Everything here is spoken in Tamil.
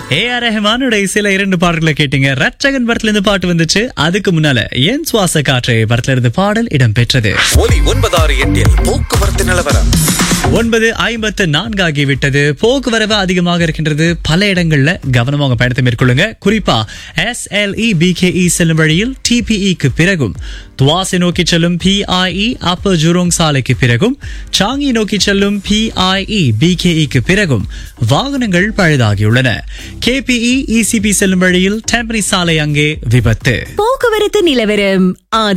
ஏ ஆர் ரஹ்மானுடைய சில இரண்டு பாடல்களை கேட்டீங்க ரட்சகன் படத்துல இருந்து பாட்டு வந்துச்சு அதுக்கு முன்னால என் சுவாச காற்றை படத்துல இருந்து பாடல் இடம்பெற்றது ஒலி ஒன்பதாறு எட்டில் போக்குவரத்து நிலவரம் ஒன்பது ஐம்பத்து நான்கு ஆகிவிட்டது போக்குவரவு அதிகமாக இருக்கின்றது பல இடங்கள்ல கவனமாக பயணத்தை மேற்கொள்ளுங்க குறிப்பா எஸ் எல் இ பிகேஇ செல்லும் வழியில் டிபிஇக்கு பிறகும் துவாசை நோக்கி செல்லும் பிஐஇ அப்பர் ஜூரோங் சாலைக்கு பிறகும் சாங்கி நோக்கி செல்லும் பிஐஇ பிகேஇக்கு பிறகும் வாகனங்கள் பழுதாகியுள்ளன கேபிஇ இசிபி செல்லும் வழியில் டெம்பரி சாலை அங்கே விபத்து போக்குவரத்து நிலவரம் ஆ